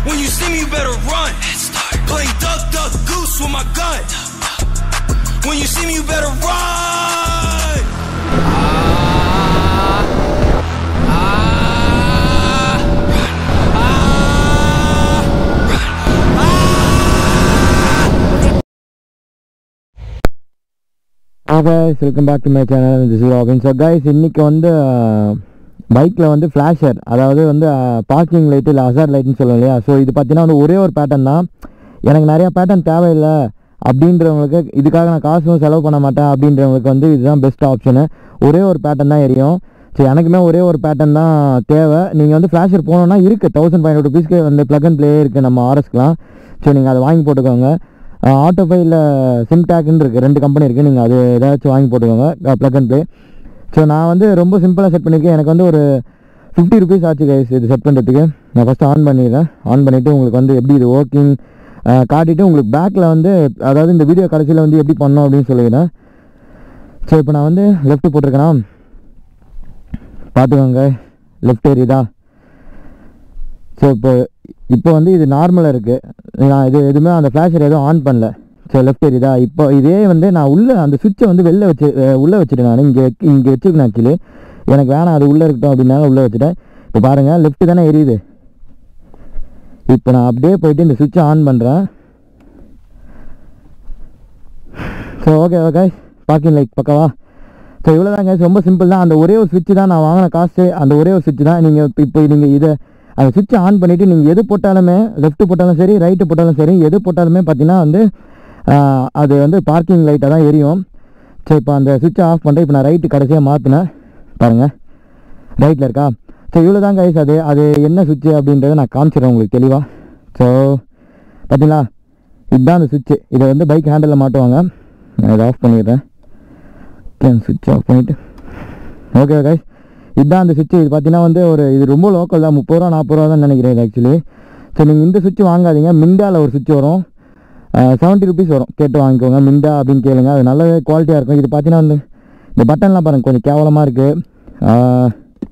When you see me, you better run. Play duck, duck, goose with my gun. When you see me, you better run. Guys welcome back to my channel this is Robin so guys இன்னைக்கு வந்து பைக்கில் வந்து flasher அதாவது வந்து parking light இல்லை அசார் லைட்னு சொல்லுவோம் இல்லையா so இது பார்த்தீங்கன்னா வந்து ஒரே ஒரு பேட்டர்ன் தான் எனக்கு நிறையா பேட்டர்ன் தேவையில்லை அப்படின்றவங்களுக்கு இதுக்காக நான் காசும் செலவு பண்ண மாட்டேன் அப்படின்றவங்களுக்கு வந்து இதுதான் பெஸ்ட் ஆப்ஷனு ஒரே ஒரு பேட்டர்ன் தான் எரியும் சரி எனக்குமே ஒரே ஒரு பேட்டர்ன் தான் தேவை நீங்கள் வந்து ஃப்ளாஷர் போனோன்னா இருக்குது தௌசண்ட் ஃபைவ் ஹண்ட்ரட் ருபீஸ்க்கு வந்து ப்ளக் அண்ட் ப்ளே இருக்குது நம்ம ஆர்எஸ்க்குலாம் ஸோ நீங்கள் அதை வாங்கி போட்டுக்கோங்க ஆட்டோஃபைல சிம்டாக்னு இருக்குது ரெண்டு கம்பெனி இருக்குது நீங்கள் அது ஏதாச்சும் வாங்கி போட்டுக்கோங்க ப்ளக் அண்ட் ப்ளே ஸோ நான் வந்து ரொம்ப சிம்பிளாக செட் பண்ணியிருக்கேன் எனக்கு வந்து ஒரு ஃபிஃப்டி ருபீஸ் ஆச்சு கைஸ் இது செட் பண்ணுறதுக்கு நான் ஃபஸ்ட்டு ஆன் பண்ணிடுறேன் ஆன் பண்ணிவிட்டு உங்களுக்கு வந்து எப்படி இது ஒர்க்கிங் காட்டிட்டு உங்களுக்கு பேக்கில் வந்து அதாவது இந்த வீடியோ கடைசியில் வந்து எப்படி பண்ணோம் அப்படின்னு சொல்லிடுறேன் ஸோ இப்போ நான் வந்து லெஃப்ட் போட்டிருக்கேனா பார்த்துக்கோங்க லெஃப்ட் ஏரியுதா ஸோ இப்போ இப்போ வந்து இது நார்மலாக இருக்குது நான் இது எதுவுமே அந்த ஃப்ளாஷர் எதுவும் ஆன் பண்ணல ஸோ லெஃப்ட் ஏரியுதா இப்போ இதே வந்து நான் உள்ளே அந்த சுவிட்சை வந்து வெளில வச்சு அஹ் உள்ளே வச்சுட்டேன் நான் இங்கே இங்கே வச்சுருக்கேன் ஆக்சுவலி எனக்கு வேணாம் அது உள்ளே இருக்கட்டும் அப்படின்னால உள்ளே வச்சுட்டேன் இப்போ பாருங்கள் லெஃப்ட் தானே எரியுது இப்போ நான் அப்படியே போயிட்டு இந்த சுவிட்சை ஆன் பண்ணுறேன் so okay okay parking light பக்கவா ஸோ இவ்வளோ தாங்க ரொம்ப சிம்பிள் தான் அந்த ஒரே ஒரு சுவிட்ச் தான் நான் வாங்கின காசு அந்த ஒரே ஒரு சுவிட்ச் தான் நீங்கள் இப்போ நீங்கள் இதை அந்த சுவிட்சை ஆன் பண்ணிவிட்டு நீங்கள் எது போட்டாலுமே லெஃப்ட் போட்டாலும் சரி ரைட்டு போட்டாலும் சரி எது போட்டாலுமே பார்த்தீங்கன்னா வந்து ஆஹ், அது வந்து பார்க்கிங் லைட்டாக தான் எரியும் ஸோ இப்போ அந்த சுவிட்சை ஆஃப் பண்ணிட்டு இப்போ நான் ரைட்டு கடைசியாக மாற்றினேன் பாருங்கள் ரைட்டில் இருக்கா ஸோ இவ்வளோ தான் கைஸ் அது அது என்ன சுவிட்சு அப்படின்றத நான் காமிச்சிடுறேன் உங்களுக்கு தெளிவாக ஸோ பார்த்தீங்களா இதுதான் அந்த சுவிட்சு இதை வந்து பைக் ஹேண்டலில் மாட்டுவாங்க நான் இதை ஆஃப் பண்ணிடுறேன் சுவிட்ச் ஆஃப் பண்ணிவிட்டு ஓகே கைஸ் இதுதான் அந்த சுவிட்ச் இது பார்த்தீங்கன்னா வந்து ஒரு இது ரொம்ப லோக்கல் தான் முப்பது ரூபா நாற்பது ரூபா தான் நினைக்கிறேன் இது ஆக்சுவலி ஸோ நீங்கள் இந்த சுவிட்ச் வாங்காதீங்க மிண்டாவில் ஒரு சுவிட்ச் வரும் செவன்ட்டி ருபீஸ் வரும் கேட்டு வாங்கிக்கோங்க மிண்டா அப்படின்னு கேளுங்க அது நல்ல குவாலிட்டியாக இருக்கும் இது பார்த்தீங்கன்னா வந்து இந்த பட்டன்லாம் பாருங்கள் கொஞ்சம் கேவலமாக இருக்குது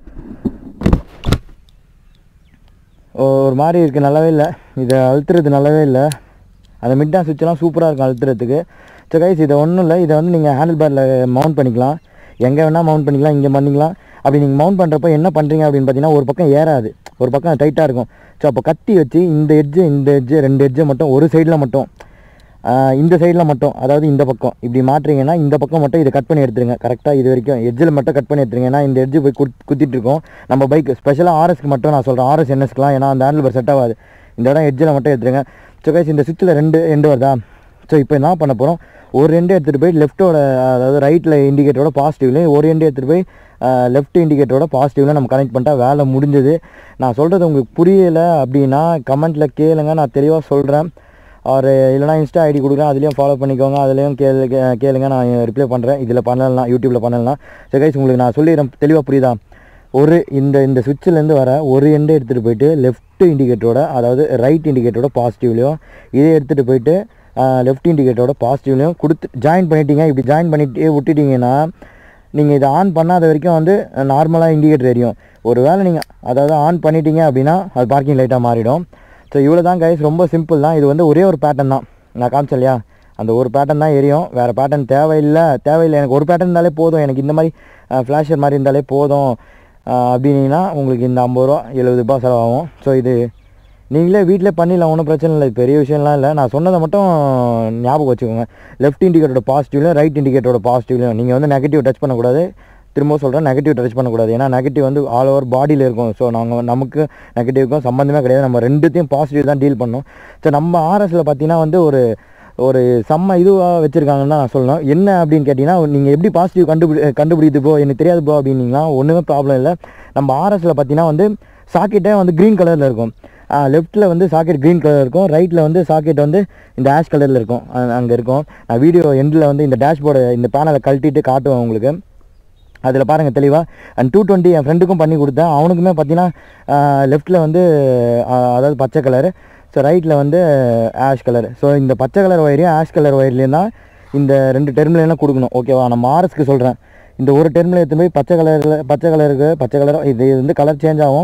ஒரு மாதிரி இருக்குது நல்லாவே இல்லை இதை அழுத்துறது நல்லாவே இல்லை அந்த மிட்டா சுவிட்செல்லாம் சூப்பராக இருக்கும் அழுத்துறதுக்கு ஸோ கைஸ் இதை ஒன்றும் இல்லை இதை வந்து நீங்கள் ஹேண்டில் பேரில் மவுண்ட் பண்ணிக்கலாம் எங்கே வேணால் மவுண்ட் பண்ணிக்கலாம் இங்கே பண்ணிக்கலாம் அப்படி நீங்கள் மவுண்ட் பண்ணுறப்ப என்ன பண்ணுறீங்க அப்படின்னு பார்த்தீங்கன்னா ஒரு பக்கம் ஏறாது ஒரு பக்கம் டைட்டாக இருக்கும் ஸோ அப்போ கத்தி வச்சு இந்த எட்ஜு இந்த எட்ஜு ரெண்டு எட்ஜை மட்டும் ஒரு சைடில் மட்டும் ஆஹ் இந்த சைடில் மட்டும் அதாவது இந்த பக்கம் இப்படி மாட்டுறீங்கன்னா இந்த பக்கம் மட்டும் இதை கட் பண்ணி எடுத்துருங்க கரெக்டாக இது வரைக்கும் எட்ஜில் மட்டும் கட் பண்ணி எடுத்துருங்க ஏன்னா இந்த எட்ஜு போய் குத் குத்திட்டு இருக்கோம் நம்ம பைக் ஸ்பெஷலாக ஆர்எஸ்க்கு மட்டும் நான் சொல்கிறேன் ஆர்எஸ் என்எஸ்க்குலாம் ஏன்னா அந்த ஹேண்டில் செட் ஆகாது இந்த இடம் எட்ஜில் மட்டும் எடுத்துருங்க ஸோ கைஸ் இந்த சுவிட்சில் ரெண்டு எண்டு வருதா ஸோ இப்போ என்ன பண்ண போகிறோம் ஒரு ரெண்டு எடுத்துகிட்டு போய் லெஃப்ட்டோட அதாவது ரைட்டில் இண்டிகேட்டரோட பாசிட்டிவ்லையும் ஒரு ரெண்டு எடுத்துகிட்டு போய் லெஃப்ட் இண்டிகேட்டரோட பாசிட்டிவில் நம்ம கனெக்ட் பண்ணிட்டா வேலை முடிஞ்சது நான் சொல்கிறது உங்களுக்கு புரியலை அப்படின்னா கமெண்ட்டில் கேளுங்க நான் தெளிவாக சொல்கிறேன் ஒரு இல்லைனா இன்ஸ்டா ஐடி கொடுக்குறேன் அதுலேயும் ஃபாலோ பண்ணிக்கோங்க அதுலேயும் கேளு கே- கேளுங்க நான் ரிப்ளை பண்ணுறேன் இதில் பண்ணலாம் யூடியூப்பில் பண்ணலாம் ஸோ கைஸ் உங்களுக்கு நான் சொல்லிடுறேன் தெளிவாக புரியுதா ஒரு இந்த இந்த சுவிட்சிலேருந்து வர ஒரு எண்டை எடுத்துகிட்டு போயிட்டு லெஃப்ட் இண்டிகேட்டரோட அதாவது ரைட் இண்டிகேட்டரோட பாசிட்டிவ்லையும் இதை எடுத்துகிட்டு போயிட்டு லெஃப்ட் இண்டிகேட்டரோட பாசிட்டிவ்லையும் கொடுத்து ஜாயின் பண்ணிட்டீங்க இப்படி ஜாயின் பண்ணிட்டு விட்டுட்டீங்கன்னா நீங்கள் இதை ஆன் பண்ணாத வரைக்கும் வந்து நார்மலாக இண்டிகேட்டர் எரியும் ஒரு வேளை நீங்கள் அதாவது ஆன் பண்ணிட்டீங்க அப்படின்னா அது பார்க்கிங் லைட்டாக மாறிடும் ஸோ இவ்வளோ தான் கைஸ் ரொம்ப சிம்பிள் தான் இது வந்து ஒரே ஒரு பேட்டர்ன் தான் நான் காமிச்சேன் இல்லையா அந்த ஒரு பேட்டர்ன் தான் எரியும் வேறு பேட்டர்ன் தேவையில்லை தேவையில்லை எனக்கு ஒரு பேட்டர்ன் இருந்தாலே போதும் எனக்கு இந்த மாதிரி ஃப்ளாஷர் மாதிரி இருந்தாலே போதும் அஹ், அப்படின்னீங்கன்னா உங்களுக்கு இந்த ஐம்பது ரூபா எழுபது ரூபாய் செலவாகும் ஸோ இது நீங்களே வீட்டிலே பண்ணிடலாம் ஒன்றும் பிரச்சனை இல்லை இது பெரிய விஷயம்லாம் இல்லை நான் சொன்னதை மட்டும் ஞாபகம் வச்சுக்கோங்க லெஃப்ட் இண்டிகேட்டரோட பாசிட்டிவ்லையும் ரைட் இண்டிகேட்டரோட பாசிட்டிவ்லையும் நீங்கள் வந்து நெகட்டிவ் டச் பண்ணக்கூடாது திரும்ப சொல்கிறேன் நெகட்டிவ் டச் பண்ணக்கூடாது ஏன்னா நெகட்டிவ் வந்து ஆல் ஓவர் பாடியில் இருக்கும் ஸோ நாங்கள் நமக்கு நெகட்டிவ்க்கும் சம்மந்தமே கிடையாது நம்ம ரெண்டுத்தையும் பாசிட்டிவ் தான் டீல் பண்ணோம் ஸோ நம்ம ஆர்எஸில் பார்த்தீங்கன்னா வந்து ஒரு ஒரு செம்ம இதுவாக வச்சுருக்காங்கன்னு தான் நான் சொல்லணும் என்ன அப்படின்னு கேட்டிங்கன்னா நீங்கள் எப்படி பாசிட்டிவ் கண்டுபிடி கண்டுபிடித்து போ எனக்கு தெரியாது போ அப்படின்னீங்களா ஒன்றுமே ப்ராப்ளம் இல்லை நம்ம ஆர்எஸில் பார்த்தீங்கன்னா வந்து சாக்கெட்டே வந்து க்ரீன் கலரில் இருக்கும் லெஃப்ட்டில் வந்து சாக்கெட் க்ரீன் கலர் இருக்கும் ரைட்டில் வந்து சாக்கெட் வந்து இந்த ஆஷ் கலரில் இருக்கும் அங்கே இருக்கும் நான் வீடியோ எண்டில் வந்து இந்த டேஷ்போர்டை இந்த பேனலை கழட்டிட்டு காட்டுவேன் உங்களுக்கு அதில் பாருங்கள் தெளிவாக அண்ட் டூ டுவெண்ட்டி என் ஃப்ரெண்டுக்கும் பண்ணி கொடுத்தேன் அவனுக்குமே பார்த்தீங்கன்னா லெஃப்ட்டில் வந்து ஆஹ், அதாவது பச்சை கலரு ஸோ ரைட்டில் வந்து ஆஷ் கலர் ஸோ இந்த பச்சை கலர் ஒயரையும் ஆஷ் கலர் ஒயர்லேயும் தான் இந்த ரெண்டு டெர்மினலாம் கொடுக்கணும் ஓகேவா நம்ம ஆர்எஸ்க்கு சொல்கிறேன் இந்த ஒரு டெர்மினல் எடுத்து போய் பச்சை கலரில் பச்சை கலருக்கு பச்சை கலர் இது வந்து கலர் சேஞ்ச் ஆகும்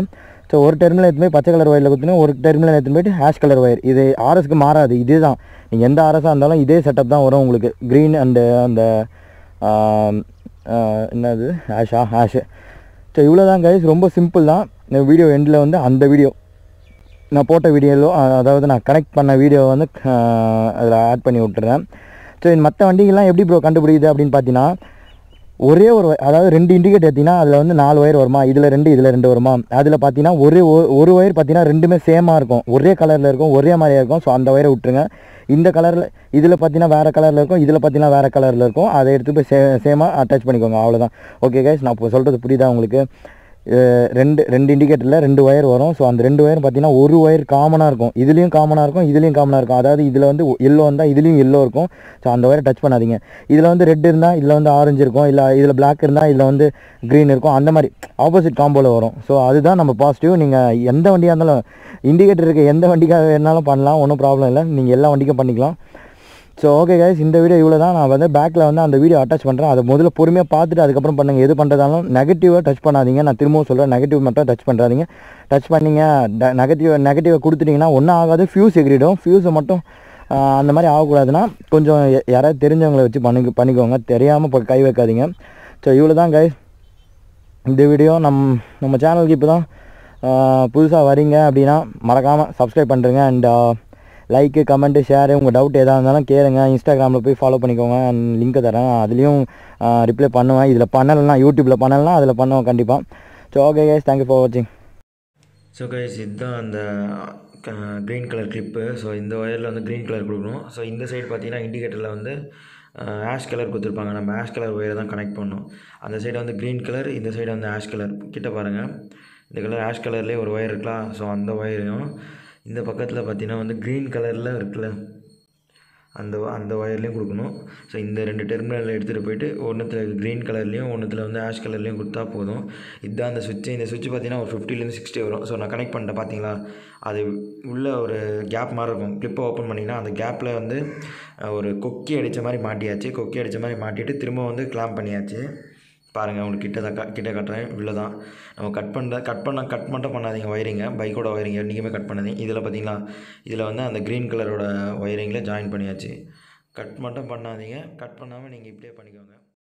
ஸோ ஒரு டெர்மினல் எடுத்து போய் பச்சை கலர் ஒயரில் குத்துனா ஒரு டெர்மினல் எடுத்து போயிட்டு ஹேஷ் கலர் ஒயர் இது ஆர்எஸ்க்கு மாறாது இதே தான் நீங்கள் எந்த ஆர்எஸ்ஸாக இருந்தாலும் இதே செட்டப் தான் வரும் உங்களுக்கு க்ரீன் அண்டு அந்த ஆம், ஆ, என்னது ஹேஷா ஹேஷு ஸோ இவ்வளோ தான் கைஸ் ரொம்ப சிம்பிள் தான் இந்த வீடியோ எண்டில் வந்து அந்த வீடியோ நான் போட்ட வீடியோவில் அதாவது நான் கனெக்ட் பண்ண வீடியோ வந்து அதில் ஆட் பண்ணி விட்டுறேன் ஸோ இந்த மற்ற வண்டிகள்லாம் எப்படி ப்ரோ கண்டுபிடிக்குது அப்படின்னு பார்த்தீங்கன்னா ஒரே ஒரு wi- அதாவது ரெண்டு இண்டிகேட் எடுத்தீங்கன்னா அதில் வந்து நாலு ஒயர் வருமா இதில் ரெண்டு இதில் ரெண்டு வருமா அதில் பார்த்தீங்கன்னா ஒரே ஒ- ஒரு ஒயர் பார்த்தீங்கன்னா ரெண்டுமே சேமாக இருக்கும் ஒரே கலரில் இருக்கும் ஒரே மாதிரியா இருக்கும் ஸோ அந்த ஒயரை விட்டுருங்க இந்த கலரில் இதில் பார்த்தீங்கன்னா வேறு கலரில் இருக்கும் இதில் பார்த்தீங்கன்னா வேறு கலரில் இருக்கும் அதை எடுத்து போய் சே சேமாக அட்டாச் பண்ணிக்கோங்க அவ்வளோதான் ஓகே கைஸ் நான் இப்போ சொல்கிறது புரியுதா உங்களுக்கு அஹ் ரெண்டு ரெண்டு இண்டிகேட்டரில் ரெண்டு ஒயர் வரும் ஸோ அந்த ரெண்டு ஒயர் பார்த்தீங்கன்னா ஒரு ஒயர் காமனாக இருக்கும் இதுலேயும் காமனாக இருக்கும் இதுலேயும் காமனாக இருக்கும் அதாவது இதில் வந்து எல்லோ வந்தால் இதுலேயும் எல்லோ இருக்கும் ஸோ அந்த ஒயரை டச் பண்ணாதீங்க இதில் வந்து ரெட் இருந்தால் இதில் வந்து ஆரஞ்சு இருக்கும் இல்லை இதில் பிளாக் இருந்தால் இதில் வந்து க்ரீன் இருக்கும் அந்த மாதிரி ஆப்போசிட் காம்போவில் வரும் ஸோ அதுதான் நம்ம பாசிட்டிவ் நீங்கள் எந்த வண்டியாக இருந்தாலும் இண்டிகேட்டர் இருக்க எந்த வண்டிக்காக வேணாலும் பண்ணலாம் ஒன்றும் ப்ராப்ளம் இல்லை நீங்கள் எல்லா வண்டிக்கும் பண்ணிக்கலாம் ஸோ ஓகே கைஸ் இந்த வீடியோ இவ்வளோ தான் நான் வந்து பேக்கில் வந்து அந்த வீடியோ அட்டாச் பண்ணுறேன் அதை முதல்ல பொறுமையாக பார்த்துட்டு அதுக்கப்புறம் பண்ணுங்கள் எது பண்ணுறதாலும் நெகட்டிவாக டச் பண்ணாதீங்க நான் திரும்பவும் சொல்கிறேன் நெகட்டிவ் மட்டும் டச் பண்ணுறாதீங்க டச் பண்ணீங்க நெகட்டிவ் நெகட்டிவை கொடுத்துட்டிங்கன்னா ஒன்றும் ஆகாது ஃபியூஸ் எகிரிடும் ஃபியூஸை மட்டும் ஆஹ், அந்த மாதிரி ஆகக்கூடாதுன்னா கொஞ்சம் யா- யாராவது தெரிஞ்சவங்களை வச்சு பண்ணி பண்ணிக்கோங்க தெரியாமல் இப்போ கை வைக்காதீங்க ஸோ இவ்வளோ தான் கைஸ் இந்த வீடியோ நம் நம்ம சேனலுக்கு இப்போ தான் புதுசாக வரீங்க அப்படின்னா மறக்காமல் சப்ஸ்கிரைப் பண்ணுறேங்க அண்ட் லைக்கு கமெண்ட்டு ஷேரு உங்கள் டவுட் எதாக இருந்தாலும் கேளுங்க இன்ஸ்டாகிராமில் போய் ஃபாலோ பண்ணிக்கோங்க லிங்க்கை தரேன் அதுலேயும் ரிப்ளை பண்ணுவேன் இதில் பண்ணலைன்னா யூடியூப்பில் பண்ணலைன்னா அதில் பண்ணுவேன் கண்டிப்பாக so okay guys thank you for வாட்சிங் ஸோ கைஸ் இதுதான் அந்த க்ரீன் கலர் கிளிப்பு ஸோ இந்த ஒயரில் வந்து க்ரீன் கலர் கொடுக்கணும் ஸோ இந்த சைடு பார்த்தீங்கன்னா இண்டிகேட்டரில் வந்து ஆஷ் கலர் கொடுத்துருப்பாங்க நம்ம ஆஷ் கலர் ஒயரை தான் கனெக்ட் பண்ணணும் அந்த சைடு வந்து க்ரீன் கலர் இந்த சைடு வந்து ஆஷ் கலர் கிட்ட பாருங்கள் இந்த கலர் ஆஷ் கலர்லேயே ஒரு ஒயர் இருக்கலாம் ஸோ அந்த ஒயரையும் இந்த பக்கத்தில் பார்த்தீங்கன்னா வந்து க்ரீன் கலரில் இருக்குல்ல அந்த அந்த ஒயர்லேயும் கொடுக்கணும் ஸோ இந்த ரெண்டு டெர்மினலில் எடுத்துகிட்டு போயிட்டு ஒன்றுத்தில் க்ரீன் கலர்லேயும் ஒன்றுத்தில் வந்து ஆஷ் கலர்லேயும் கொடுத்தா போதும் இதுதான் அந்த சுவிட்சு இந்த சுவிட்ச் பார்த்தீங்கன்னா ஒரு ஃபிஃப்டிலேருந்து சிக்ஸ்டி வரும் ஸோ நான் கனெக்ட் பண்ணிட்டேன் பார்த்தீங்களா அது உள்ள ஒரு கேப் மாதிரி இருக்கும் கிளிப்பை ஓப்பன் பண்ணிங்கன்னா அந்த கேப்பில் வந்து அஹ், ஒரு கொக்கி அடித்த மாதிரி மாட்டியாச்சு கொக்கி அடித்த மாதிரி மாட்டிட்டு திரும்ப வந்து கிளாம்ப் பண்ணியாச்சு பாருங்கள் உங்களுக்கு கிட்ட தான் கிட்ட கட்டுறேன் இவ்வளோ தான் நம்ம கட் பண்ண கட் பண்ண கட் மட்டும் பண்ணாதீங்க ஒயரிங்க பைக்கோட ஒயரிங் என்றைக்குமே கட் பண்ணாதீங்க இதில் பார்த்தீங்களா இதில் வந்து அந்த க்ரீன் கலரோட ஒயரிங்கில் ஜாயின் பண்ணியாச்சு கட் மட்டும் பண்ணாதீங்க கட் பண்ணாமல் நீங்கள் இப்படியே பண்ணிக்கோங்க